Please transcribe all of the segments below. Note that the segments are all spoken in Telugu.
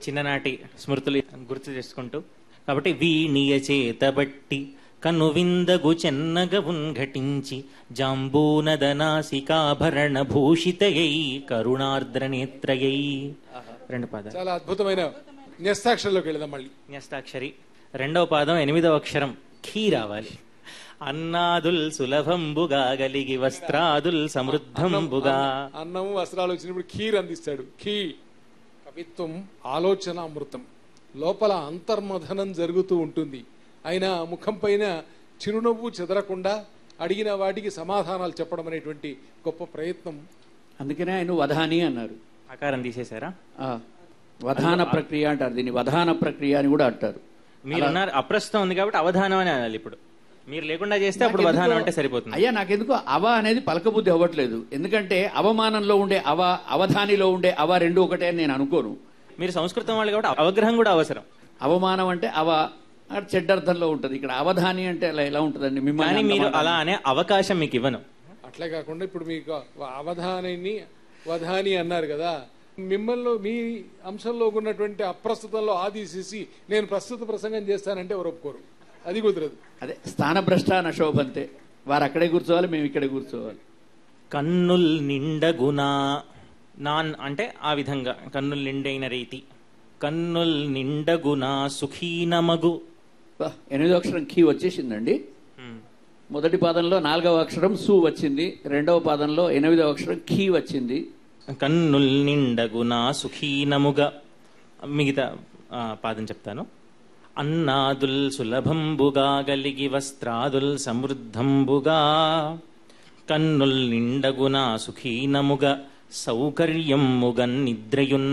చిన్ననాటి స్మృతులు గుర్తు చేసుకుంటూ కాబట్టి వీణియ చేతబట్టి కనువిందగు చెన్నగ ఉన్ఘటించి జాంబూనదనాసికాభరణ భూషితయై కరుణార్ద్ర నేత్రయై రెండు పాదాలు చాలా అద్భుతమైన న్యస్తాక్షరంలోకి వెళదాం మళ్ళీ న్యస్తాక్షరి రెండవ పాదం ఎనిమిదవ అక్షరం ఖీ రావాలి అన్నాదుల్ సులభంబుగా గలిగి వస్త్రాదుల్ సమృద్ధంబుగా అన్నం వస్త్రాలు వచ్చినప్పుడు ఖీర్ అందిస్తాడు ఖీ కవిత్వం ఆలోచన అమృతం లోపల అంతర్మథనం జరుగుతూ ఉంటుంది ఆయన ముఖం పైన చిరునవ్వు చెదరకుండా అడిగిన వాటికి సమాధానాలు చెప్పడం అనేటువంటి గొప్ప ప్రయత్నం అందుకనే ఆయన వధాని అన్నారు ఆకారం తీసేశారా ఆ, వధాన ప్రక్రియ అంటారు దీన్ని వధాన ప్రక్రియ అని కూడా అంటారు మీరున్నారు అప్రస్తుతం ఉంది కాబట్టి అవధానం అని అనాలి ఇప్పుడు మీరు లేకుండా చేస్తే అప్పుడు నాకెందుకో- వధానం అంటే సరిపోతుంది అయ్యా నాకెందుకు అవ అనేది పలకబుద్ధి అవ్వట్లేదు ఎందుకంటే అవమానంలో ఉండే అవ అవధానిలో ఉండే అవ రెండు ఒకటే అని నేను అనుకోను మీరు సంస్కృతం వాళ్ళు కాబట్టి అవగ్రహం కూడా అవసరం అవమానం అంటే అవ అక్కడ చెడ్డర్థంలో ఉంటది ఇక్కడ అవధాని అంటే అలా ఎలా ఉంటదండి కానీ మిమ్మల్ని మీరు అంత అలా అనే అవకాశం మీకు ఇవ్వను అట్లే కాకుండా ఇప్పుడు మీకు అవధానిని వధాని అన్నారు కదా మిమ్మల్ని మీ అంశంలో ఉన్నటువంటి అప్రస్తుతంలో ఆదేశిసి నేను ప్రస్తుత ప్రసంగం చేస్తానంటే ఎవరు ఒప్పుకోరు అది కుదరదు అదే స్థానభ్రష్ట నశోభంతే వారు అక్కడే కూర్చోవాలి మేము ఇక్కడే కూర్చోవాలి కన్నుల్ నిండగునా నాన్ అంటే ఆ విధంగా కన్నుల్ నిండైన రీతి కన్నుల్ నిండగునా సుఖీనమగు బా, ఎనిమిదో అక్షరం కీ వచ్చేసిందండి ఉమ్. మొదటి పాదంలో నాలుగవ అక్షరం సు వచ్చింది రెండవ పాదంలో ఎనిమిదవ అక్షరం ఖీ వచ్చింది కన్నుల్ నిండగునా సుఖీనముగా మిగతా ఆ, పాదం చెప్తాను అన్నాదుల్ సులభంబుగా గలిగి వస్త్రాదుల్ సమృద్ధంబుగా కన్నుల్ నిండగునా సుఖీనముగా సౌకర్యముగన్ నిద్రయున్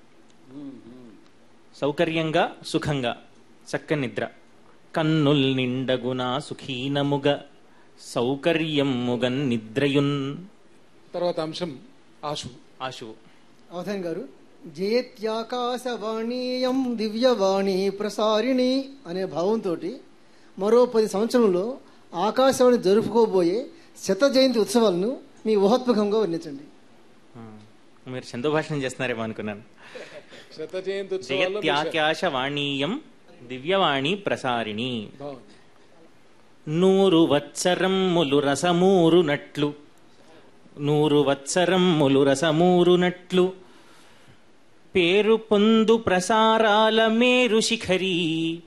సౌకర్యంగా సుఖంగా చక్క నిద్ర కన్నుల్ నిండగునా సుఖీనముగ సౌకర్యముగన్ నిద్రయున్ తర్వాత అంశం ఆశు ఆశువు అవధాన్ గారు జేత్యాకాశవాణీయం దివ్యవాణి ప్రసారిణి అనే భావంతో మరో పది సంవత్సరంలో ఆకాశవాణి జరుపుకోబోయే శత జయంతి ఉత్సవాలను మీ ఊహాత్మకంగా వర్ణించండి ఆ, మీరు చందో భాషణం చేస్తున్నారేమో అనుకున్నాను శత జయంతి ఉత్సవాల్లో మీ శ- జయత్యాకాశవాణీయం దివ్యవాణి ప్రసారిణి బాగుంది. నూరు వత్సరమ్ములు రసమూరునట్లు నూరు వత్సరమ్ములు రసమూరునట్లు పేరు పొందు ప్రసారాల మేరు శిఖరి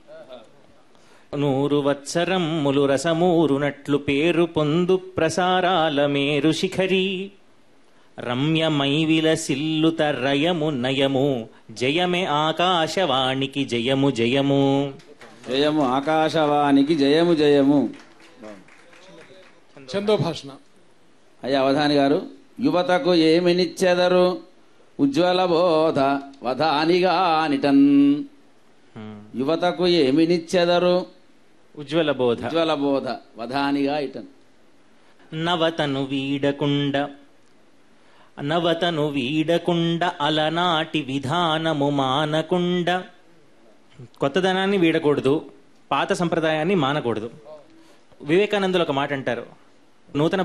నూరు వత్సరమ్ములు రసమూరునట్లు పేరు పొందు ప్రసారాల మేరు శిఖరి రమ్యమై విలసిల్లుత రయము నయము జయమే ఆకాశవాణికి జయము జయము జయము ఆకాశవాణికి జయము జయము చందో భాషణ అయ్యా అవధాని గారు యువతకు ఏమినిచ్చెదరు ఉజ్వల బోధ వధానిగా నిటన్ యువతకు ఏమినిచ్చెదరు ఉజ్వల బోధ ఉజ్వల బోధ వధానిగా ఇటన్ నవతను వీడకుండ నవతను వీడకుండ అలనాటి విధానము మానకుండ కొత్తదనాన్ని వీడకూడదు పాత సంప్రదాయాన్ని మానకూడదు వివేకానందులు ఒక మాట అంటారు నూతన